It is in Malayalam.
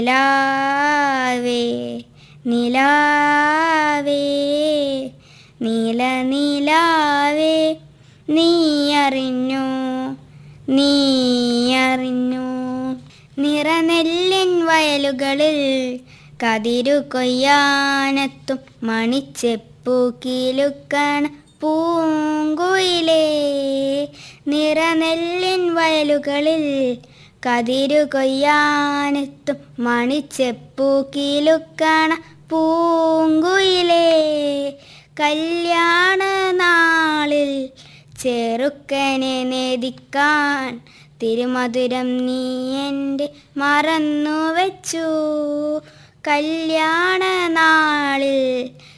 നിലാവേ നിലാവേ നീല നിലാവേ നീ അറിഞ്ഞു നീ അറിഞ്ഞു നിറനെല്ലിൻ വയലുകളിൽ കതിരു കൊയ്യാനെത്തും മണിച്ചെപ്പു കിലുക്കണ പൂങ്കുയിലേ നിറനെല്ലിൻ വയലുകളിൽ കതിരു കൊയ്യാനെത്തും മണിച്ചെപ്പു കിലുക്കണ പൂങ്കുയിലേ കല്യാണ നാളിൽ ചെറുക്കനെ നേദിക്കാൻ തിരുമധുരം നീ എൻ്റെ മറന്നു വെച്ചു കല്യാണ നാളിൽ